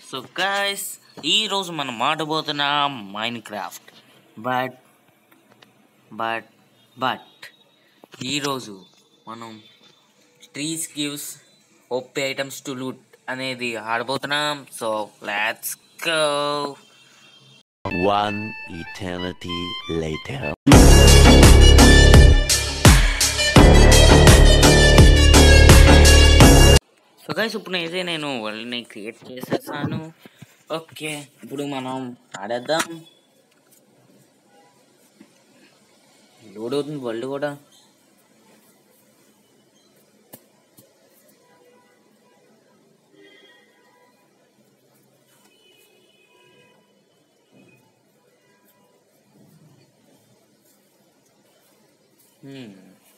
So guys ఈరోజు మనం ఆడబోతున్నాం Minecraft but but but ఈరోజు మనం trees gives OP items to loot అనేది ఆడబోతున్నాం so let's go One eternity later. So guys ఇప్పుడు అయితే నేను వరల్డ్ని క్రియేట్ చేసేసాను ఓకే ఇప్పుడు మనం ఆడేద్దాం లోడ్ అవుతుంది వరల్డ్ కూడా Hmm.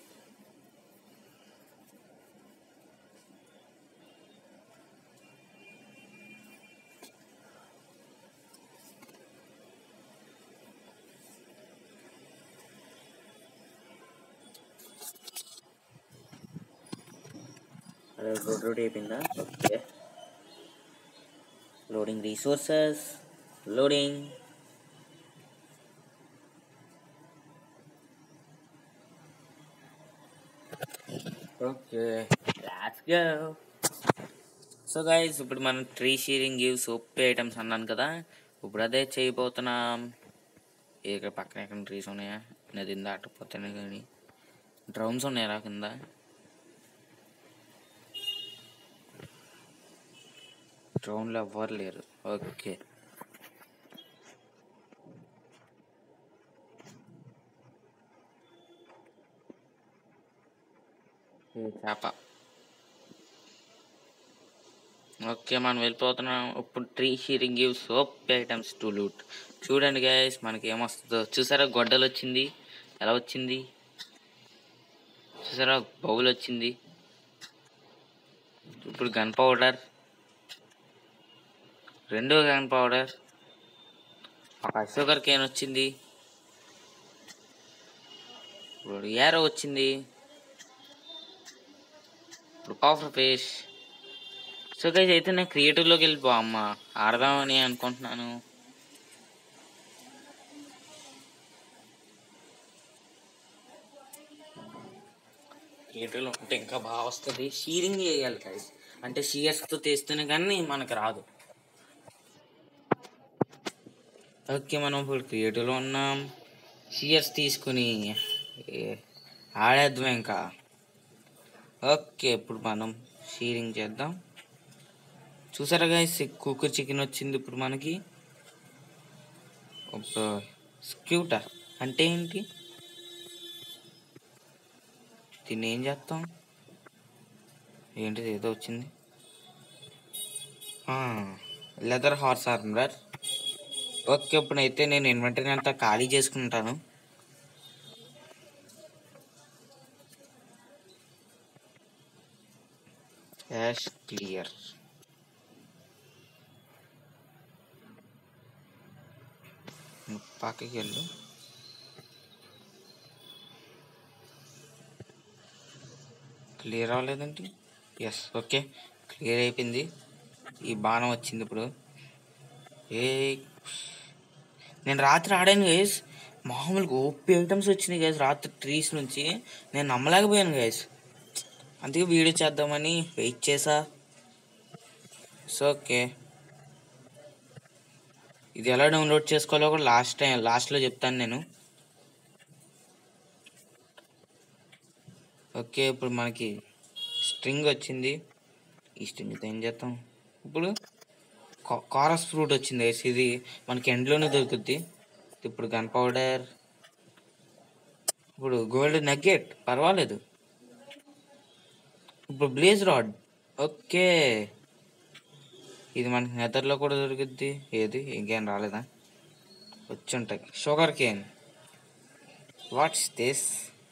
అదే రోడ్ రోడ్ అయిపోయిందా okay loading resources loading okay let's go so guys ఇప్పుడు మనం tree shearing gives OP items అన్నాను కదా ఇప్పుడు అదే చేయబోతున్నాం ఇక్కడ పక్కన ఎక్కడ ట్రీస్ ఉన్నాయా నది దాటపోతేనే కానీ డ్రమ్స్ ఉన్నాయా కింద డ్రోన్లో ఎవ్వరు లేరు ఓకే ఏ చేప ఓకే మనం వెళ్ళిపోతున్నాం ఇప్పుడు tree shearing gives OP items to loot చూడండి గైస్ మనకి ఏమొస్తుందో చూసారా గొడ్డలు వచ్చింది ఎలా వచ్చింది చూసారా బౌల్ వచ్చింది ఇప్పుడు గన్ పౌడర్ రెండో గన్ పౌడర్ ఒక షుగర్ కేన్ వచ్చింది ఇప్పుడు యారో వచ్చింది ఇప్పుడు పవర్ ఫేస్ సో గైస్ అయితే నేను క్రియేటివ్లోకి వెళ్ళిపో అమ్మ ఆడదామని అనుకుంటున్నాను క్రియేటివ్లో ఉంటే ఇంకా బాగా వస్తుంది షీరింగ్ చేయాలి గైస్ అంటే షీయర్స్తో తీస్తేనే కానీ మనకు రాదు ఓకే మనం ఇప్పుడు క్రియేటివ్లో ఉన్నాం షియర్స్ తీసుకుని ఏ, ఆడేద్దాం ఇంకా ఓకే ఇప్పుడు మనం షీరింగ్ చేద్దాం చూసారా గాయస్ కుక్కర్ చికెన్ వచ్చింది ఇప్పుడు మనకి స్క్యూటర్ అంటే ఏంటి దీన్ని ఏం చేస్తాం ఏంటిది ఏదో వచ్చింది లెదర్ హార్స్ ఆర్మర్ ఓకే ఇప్పుడైతే నేను ఇన్వెంటరీ అంతా ఖాళీ చేసుకుంటాను క్యాష్ క్లియర్ పక్కకి వెళ్ళు క్లియర్ అవ్వలేదండి ఎస్ ఓకే క్లియర్ అయిపోయింది ఈ బాణం వచ్చింది ఇప్పుడు ఏ నేను రాత్రి ఆడాను గైస్ మామూలుగా ఓపీ ఐటమ్స్ వచ్చినాయి గైస్ రాత్రి ట్రీస్ నుంచి నేను నమ్మలేకపోయాను గైస్ అందుకే వీడియో చేద్దామని వెయిట్ చేసా సో ఓకే ఇది ఎలా డౌన్లోడ్ చేసుకోవాలో కూడా లాస్ట్ టైం లాస్ట్లో చెప్తాను నేను ఓకే ఇప్పుడు మనకి స్ట్రింగ్ వచ్చింది ఈ స్ట్రింగ్తో ఏం చేస్తాం ఇప్పుడు కారస్ ఫ్రూట్ వచ్చింది guys. ఇది మనకి ఎండ్లోనే దొరుకుద్ది ఇప్పుడు గన్ పౌడర్ ఇప్పుడు గోల్డ్ నగ్గెట్ పర్వాలేదు ఇప్పుడు బ్లేజ్ రాడ్ ఓకే ఇది మనకి నెదర్లో కూడా దొరుకుద్ది ఏది ఇంకేం రాలేదా వచ్చి ఉంటాయి sugar cane what's this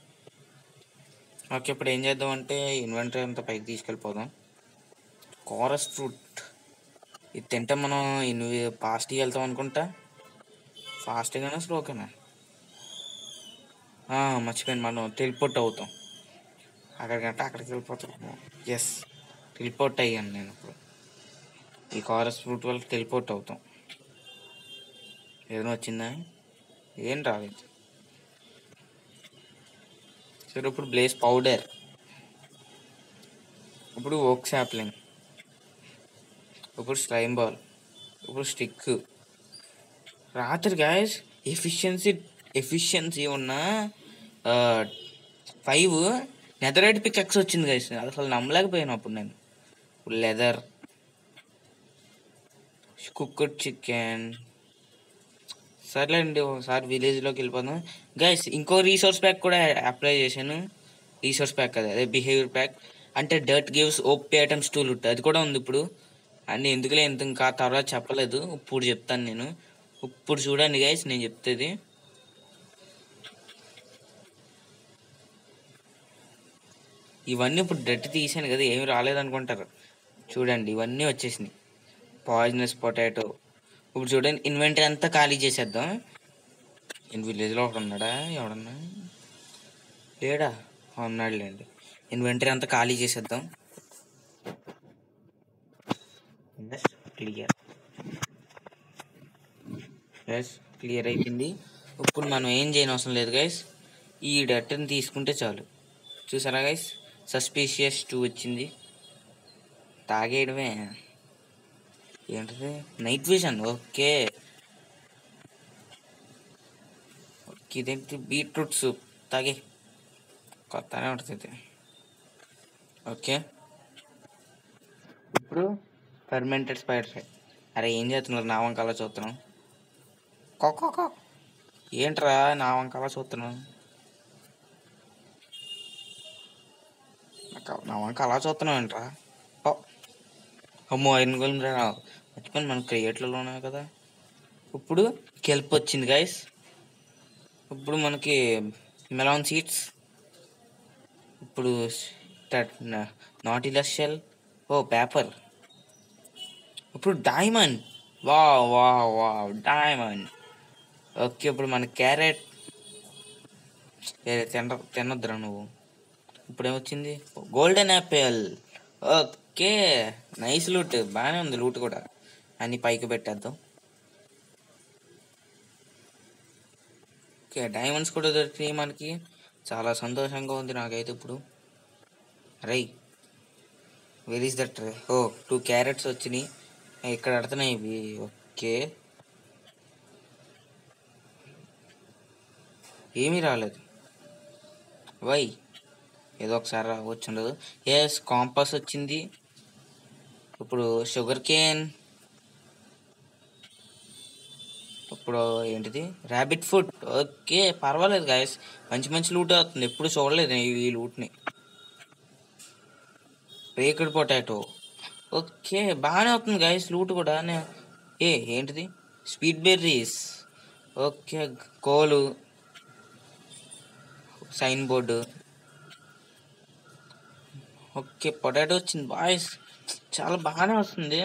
okay ఇప్పుడు ఏం చేద్దాం అంటే ఇన్వెంటరీ అంతా పైకి తీసుకెళ్ళిపోదాం కారస్ ఫ్రూట్ ఇది తింటే మనం ఇన్వి ఫాస్ట్గా వెళ్తాం అనుకుంటా ఫాస్ట్గానా స్లోగానా మర్చిపోయాను మనం టెలిపోర్ట్ అవుతాం అక్కడికంటే అక్కడికి వెళ్ళిపోతాం ఎస్ టెలిపోర్ట్ అయ్యాను నేను ఇప్పుడు ఈ కారస్ ఫ్రూట్ వల్ల టెలిపోర్ట్ అవుతాం ఏదైనా వచ్చిందా ఏం రాలేదు సరే ఇప్పుడు బ్లేస్ పౌడర్ ఇప్పుడు ఓక్ శాప్లింగ్ ఇప్పుడు స్లైమ్ బాల్ ఇప్పుడు స్టిక్ రాత్రి గాయస్ ఎఫిషియన్సీ ఎఫిషియన్సీ ఉన్న ఫైవ్ నెదరైట్ పిక్స్ వచ్చింది గైస్ అసలు నమ్మలేకపోయాను అప్పుడు నేను లెదర్ కుక్కడ్ చికెన్ సర్లేండి ఒకసారి విలేజ్లోకి వెళ్ళిపోదాం గైస్ ఇంకో రీసోర్స్ ప్యాక్ కూడా అప్లై చేశాను రీసోర్స్ ప్యాక్ అదే అదే బిహేవియర్ ప్యాక్ అంటే dirt gives OP items tool ఉంటుంది అది కూడా ఉంది ఇప్పుడు అన్ని ఎందుకులే ఎంత ఇంకా తర్వాత చెప్పలేదు ఇప్పుడు చెప్తాను నేను ఇప్పుడు చూడండి గైస్ నేను చెప్తేది ఇవన్నీ ఇప్పుడు డర్ట్ తీసాను కదా ఏమి రాలేదనుకుంటారు చూడండి ఇవన్నీ వచ్చేసినాయి పాయిజనస్ పొటాటో ఇప్పుడు చూడండి ఇన్వెంటరీ అంతా ఖాళీ చేసేద్దాం నేను విలేజ్లో ఒకడు ఉన్నాడా ఎవడన్నా లేడా ఆ, ఉన్నాడులేండి ఇన్వెంటరీ అంతా ఖాళీ చేసేద్దాం క్లియర్ గైస్ క్లియర్ అయిపోయింది ఇప్పుడు మనం ఏం చేయని అవసరం లేదు గైస్ ఈ డట్టని తీసుకుంటే చాలు చూసారా గైస్ సస్పీషియస్ టూ వచ్చింది తాగేయడమే ఏంటిది నైట్ విజన్ ఓకే ఓకే ఇదేంటి బీట్రూట్ సూప్ తాగే కొత్తనే ఉంటుంది ఓకే ఇప్పుడు ఫర్మెంటెడ్ స్పైడర్ ఫ్రై అరే ఏం చేస్తున్నారు నా వంకాల చూస్తున్నాం కొక్క ఏంట్రా నా వంకాల చూస్తున్నాం నాకు- నా వంక అలా చూస్తున్నావు ఏంట్రా ఓ. అమ్మో ఐరన్ గోల్డ్ రా మర్చిపోయిన మన క్రియేట్లో ఉన్నాయి కదా ఇప్పుడు కెల్ప్ వచ్చింది గైస్ ఇప్పుడు మనకి మెలాన్ సీడ్స్ ఇప్పుడు నాటిలస్ షెల్ ఓ పేపర్ ఇప్పుడు డైమండ్ వా వా వా డైమండ్ ఓకే ఇప్పుడు మన క్యారెట్ తిన తినొద్దురా నువ్వు ఇప్పుడు ఏమొచ్చింది golden apple okay nice loot బాగానే ఉంది లూట్ కూడా అన్ని పైకి పెట్టేద్దాం ఓకే డైమండ్స్ కూడా దొరికినాయి మనకి చాలా సంతోషంగా ఉంది నాకైతే ఇప్పుడు రై వెర్ ఈస్ దట్ ఓ టూ క్యారెట్స్ వచ్చినాయి ఇక్కడ ఆడుతున్నాయి ఇవి ఓకే ఏమీ రాలేదు వై ఏదో ఒకసారి రావచ్చు ఉండదు ఎస్ కాంపస్ వచ్చింది ఇప్పుడు షుగర్ కేన్ ఇప్పుడు ఏంటిది ర్యాబిట్ ఫుడ్ ఓకే పర్వాలేదు గాయస్ మంచి మంచి లూట్ అవుతుంది ఎప్పుడు చూడలేదు నేను ఈ లూట్ని బేక్డ్ పొటాటో ఓకే బాగానే అవుతుంది గాయస్ లూట్ కూడా నే- ఏ ఏంటిది స్వీట్ బెర్రీస్ ఓకే కోలు సైన్ బోర్డు ఓకే పొటాటో వచ్చింది బాయ్స్ చాలా బాగానే వస్తుంది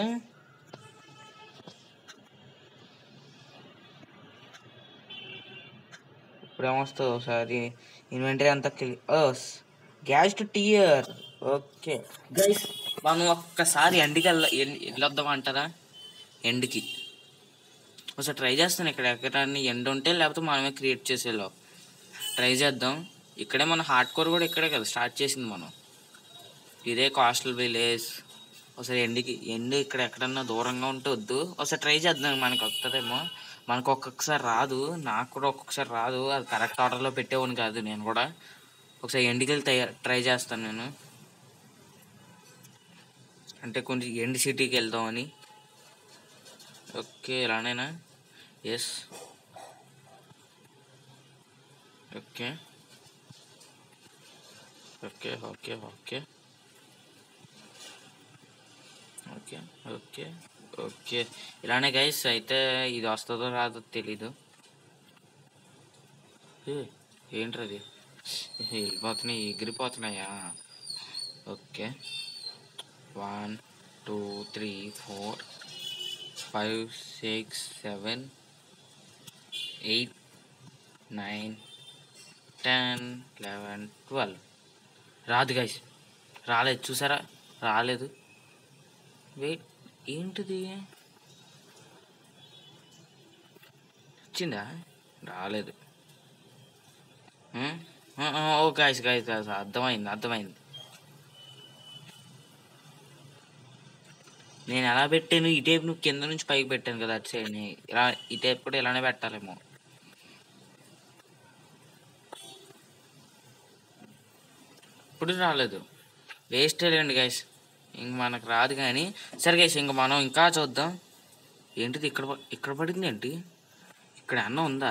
ఇప్పుడు ఏమొస్తుంది ఒకసారి ఇన్వెంటరీ అంతా గ్యాస్ టు టియర్ ఓకే గైస్ మనం ఒక్కసారి ఎండికి వెళ్ళ ఎల్- వెళ్ళొద్దాం అంటారా ఎండ్కి ఒకసారి ట్రై చేస్తాను ఇక్కడ ఎక్కడాన్ని ఎండ్ ఉంటే లేకపోతే మనమే క్రియేట్ చేసేలో ట్రై చేద్దాం ఇక్కడే మన హార్డ్ కోర్ కూడా ఇక్కడే కదా స్టార్ట్ చేసింది మనం ఇదే కాస్టల్ విలేజ్ ఒకసారి ఎండికి ఎండు ఇక్కడ ఎక్కడన్నా దూరంగా ఉంటే వద్దు ఒకసారి ట్రై చేద్దాం మనకి వస్తుందేమో మనకు ఒక్కొక్కసారి రాదు నాకు కూడా ఒక్కొక్కసారి రాదు అది కరెక్ట్ ఆర్డర్లో పెట్టేవాడిని కాదు నేను కూడా ఒకసారి ఎండికి వెళ్ళి ట్రై చేస్తాను నేను అంటే కొంచెం ఎండ్ సిటీకి వెళ్దామని ఓకే ఇలానేనా yes okay okay okay okay okay okay okay ఇలానే గైస్ అయితే ఇది వస్తుందో రాదో తెలీదు ఏ, ఏంట్రది వెళ్ళిపోతున్నాయి ఎగిరిపోతున్నాయా okay one two three four five six seven eight nine ten eleven twelve రాదు గైస్ రాలేదు చూసారా రాలేదు వెయిట్ ఏంటిది వచ్చిందా రాలేదు ఉం? ఆ, ఆ, ఓ గాయస్ గాయస్ గాయస్ అర్థమైంది అర్థమైంది నేను ఎలా పెట్టాను ఈ టైప్ నువ్వు కింద నుంచి పైకి పెట్టాను కదా అటు సైడ్ ఇలా ఈ టైప్ కూడా ఇలానే పెట్టాలేమో ఇప్పుడు రాలేదు వేస్ట్ లేండి గైస్ ఇంక మనకు రాదు కానీ సరే గైస్ ఇంక మనం ఇంకా చూద్దాం ఏంటిది ఇక్కడ ప- ఇక్కడ పడింది ఏంటి ఇక్కడ అన్న ఉందా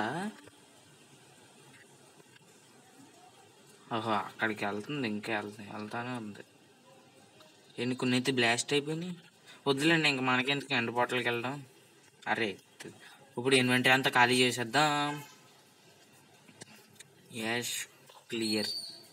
ఓహో అక్కడికి వెళ్తుంది ఇంకా వెళ్తుంది వెళ్తానే ఉంది ఎన్ని కొన్ని అయితే బ్లాస్ట్ అయిపోయినాయి వద్దులేండి ఇంక మనకెందుకు ఎండ బాటిల్కి వెళ్దాం అరే ఇప్పుడు ఇన్వెంటరీ అంతా ఖాళీ చేసేద్దాం యష్ క్లియర్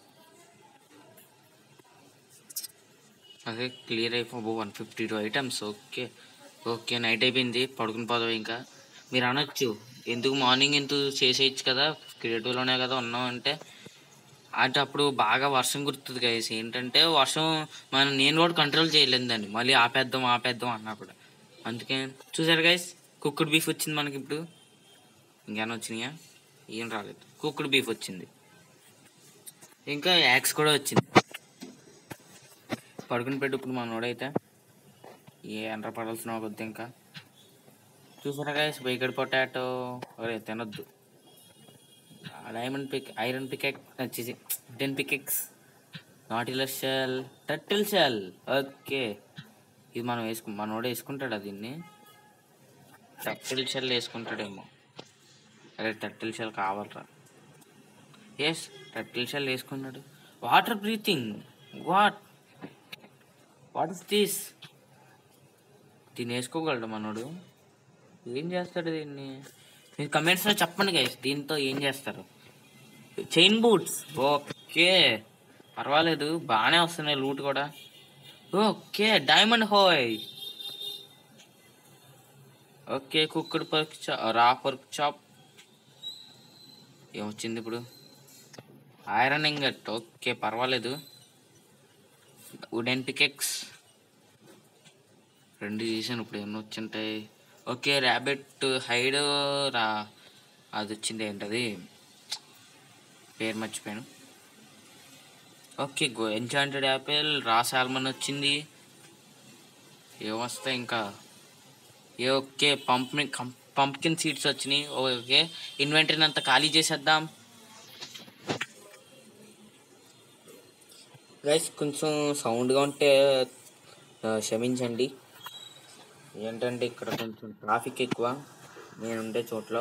అదే క్లియర్ అయిపో one fifty two items okay okay night అయిపోయింది పడుకుని పోదాం ఇంకా మీరు అనొచ్చు ఎందుకు మార్నింగ్ ఎందుకు చేసేయచ్చు కదా క్రియేటివ్లోనే కదా ఉన్నాం అంటే అంటే అప్పుడు బాగా వర్షం గుర్తుంది గైస్ ఏంటంటే వర్షం మనం నేను కూడా కంట్రోల్ చేయలేదు దాన్ని మళ్ళీ ఆపేద్దాం ఆపేద్దాం అన్నప్పుడు అందుకే చూసారు గైస్ కుక్కుడు బీఫ్ వచ్చింది మనకి ఇప్పుడు ఇంకేమైనా వచ్చినాయా ఏం రాలేదు కుక్కుడు బీఫ్ వచ్చింది ఇంకా యాక్స్ కూడా వచ్చింది పడుకుని పెట్టు ఇప్పుడు మనోడైతే ఏ ఎండ్ర పడాల్సిన వద్దు ఇంకా చూసారా గైస్ బైకడ్ పొటాటో అరే తినొద్దు డైమండ్ పిక్ ఐరన్ పికెక్ వచ్చేసి ten pickaxes nautilus shell turtle shell okay ఇది మనం వేసుకు మనోడు వేసుకుంటాడా దీన్ని టర్టిల్ షెల్ వేసుకుంటాడేమో అరే టర్టిల్ షెల్ కావాలరా ఎస్ టర్టిల్ షెల్ వేసుకున్నాడు water breathing what what is this దీన్ని వేసుకోగలడు మనోడు ఏం చేస్తాడు దీన్ని మీరు కమెంట్స్లో చెప్పండి గైస్ దీంతో ఏం చేస్తారు చైన్ బూట్స్ ఓకే పర్వాలేదు బాగానే వస్తున్నాయి లూట్ కూడా ఓకే డైమండ్ హోయ్ okay cooked pork chop raw pork chop ఏమొచ్చింది ఇప్పుడు ఐరన్ ఇంగట్ ఓకే పర్వాలేదు వుడెన్ పికెక్స్ రెండు చేశాను ఇప్పుడు ఎన్ని వచ్చింటాయి ఓకే ర్యాబిట్ హైడ్ రా అది వచ్చింది ఏంటది పేరు మర్చిపోయాను okay go enchanted apple raw salmon వచ్చింది ఏమొస్తాయి ఇంకా ఏ ఓకే పంప్ పంప్కిన్ సీడ్స్ వచ్చినాయి ఓకే ఇన్వెంటరీని అంతా ఖాళీ చేసేద్దాం గైస్ కొంచెం సౌండ్గా ఉంటే ఆ, క్షమించండి ఏంటంటే ఇక్కడ కొంచెం ట్రాఫిక్ ఎక్కువ నేను ఉండే చోట్ల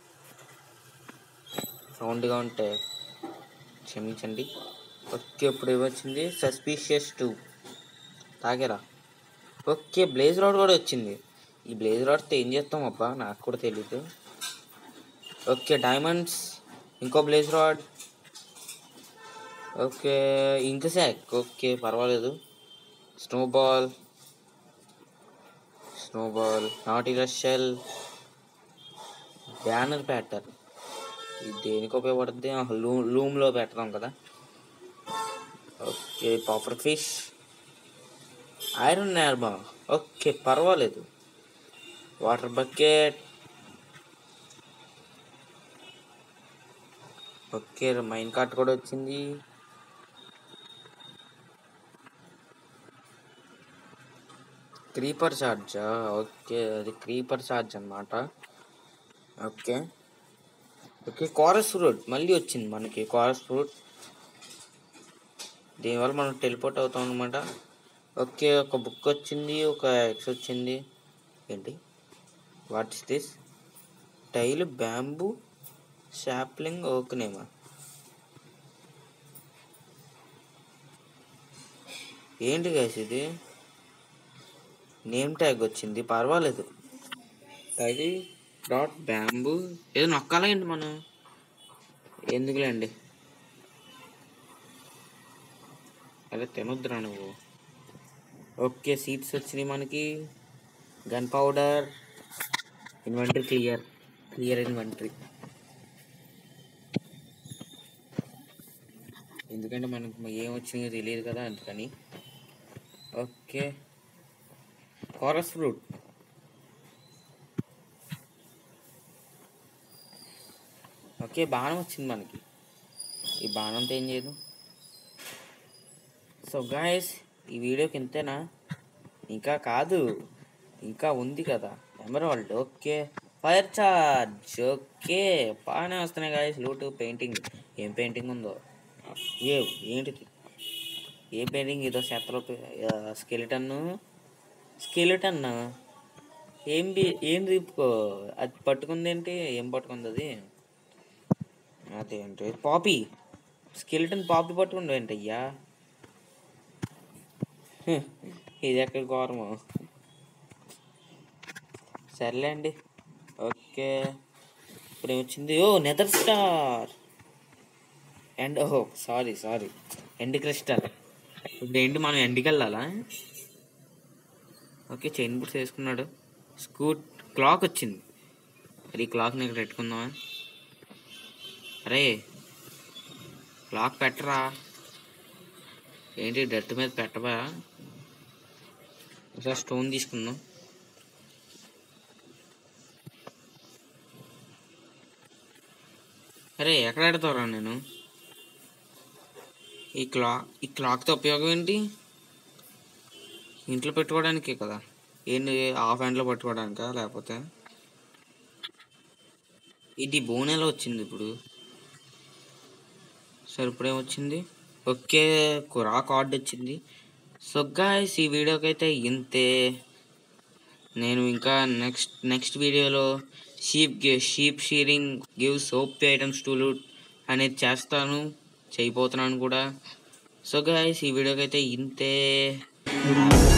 సౌండ్గా ఉంటే క్షమించండి ఓకే ఇప్పుడు ఏమొచ్చింది సస్పీషియస్ టూ తాగేరా ఓకే బ్లేజ్ రాడ్ కూడా వచ్చింది ఈ బ్లేజ్ రాడ్తో ఏం చేస్తాం అబ్బా నాకు కూడా తెలీదు ఓకే డైమండ్స్ ఇంకో బ్లేజ్ రాడ్ ఓకే ఇంక శాక్ ఓకే పర్వాలేదు snowball snowball nautilus shell banner pattern ఇది దేనికి ఉపయోగపడుతుంది లూ లూమ్లో పెట్టడం కదా ఓకే పాపర్ ఫిష్ ఐరన్ నేర్మా ఓకే పర్వాలేదు water bucket okay minecart కూడా వచ్చింది క్రీపర్ ఛార్జా ఓకే అది క్రీపర్ ఛార్జ్ అన్నమాట ఓకే ఓకే కారస్ ఫ్రూట్ మళ్ళీ వచ్చింది మనకి కారస్ ఫ్రూట్ దీనివల్ల మనం టెలిపోర్ట్ అవుతాం అనమాట ఓకే ఒక బుక్ వచ్చింది ఒక ఎక్స్ వచ్చింది ఏంటి వాట్ ఇస్ దిస్ టైల్ బ్యాంబూ షాప్లింగ్ ఓకేనేమా ఏంటి గైస్ ఇది నేమ్ ట్యాగ్ వచ్చింది పర్వాలేదు అది డాట్ బ్యాంబూ ఏదో నొక్కాలా ఏంటి మనం ఎందుకులేండి అదే తినొద్దురా నువ్వు ఓకే సీట్స్ వచ్చినాయి మనకి gunpowder inventory clear clear inventory ఎందుకంటే మనకు ఏం వచ్చినాయో తెలియదు కదా అందుకని ఓకే కోరస్ ఫ్రూట్ ఓకే బాణం వచ్చింది మనకి ఈ బాణంతో ఏం చేయదు సో గాయస్ ఈ వీడియోకి ఇంతేనా ఇంకా కాదు ఇంకా ఉంది కదా emerald okay fire charge okay బాగానే వస్తున్నాయి గాయస్ లూట్ పెయింటింగ్ ఏం పెయింటింగ్ ఉందో ఏ ఏంటిది ఏ పెయింటింగ్ ఇదో శత్రు స్కెలిటన్ స్కెలిటన్ ఏం బి- ఏం రీపుకో అది పట్టుకుంది ఏంటి ఏం పట్టుకుంది అది అదేంటి పాపీ స్కెలిటన్ పాపీ పట్టుకుండు ఏంటయ్యా హ్మ్, ఇది ఎక్కడ ఘోరము సర్లే అండి ఓకే ఇప్పుడు ఏమొచ్చింది ఓ నెదర్ స్టార్ అండ్ ఓహో సారీ సారీ ఎండ్ క్రిస్టల్ ఇప్పుడు ఏంటి మనం ఎండ్కి వెళ్ళాలా ఓకే చైన్ బుట్స్ వేసుకున్నాడు స్కూట్ క్లాక్ వచ్చింది మరి ఈ క్లాక్ని ఇక్కడ పెట్టుకుందామా అరే క్లాక్ పెట్టరా ఏంటి డెత్ మీద పెట్టబా ఒకసారి స్టోన్ తీసుకుందాం అరే ఎక్కడ పెడతారా నేను ఈ క్లాక్ ఈ క్లాక్తో ఉపయోగం ఏంటి ఇంట్లో పెట్టుకోవడానికే కదా ఏంటి హాఫ్ హ్యాండ్లో పట్టుకోవడానికా లేకపోతే ఇది బోనెలో వచ్చింది ఇప్పుడు సరే ఇప్పుడేమొచ్చింది ఓకే కురా కార్డ్ వచ్చింది సో గాయస్ ఈ వీడియోకి అయితే ఇంతే నేను ఇంకా నెక్స్ట్ నెక్స్ట్ వీడియోలో sheep sheep shearing gives OP items to loot అనేది చేస్తాను చేయబోతున్నాను కూడా సో గాయస్ ఈ వీడియోకి అయితే ఇంతే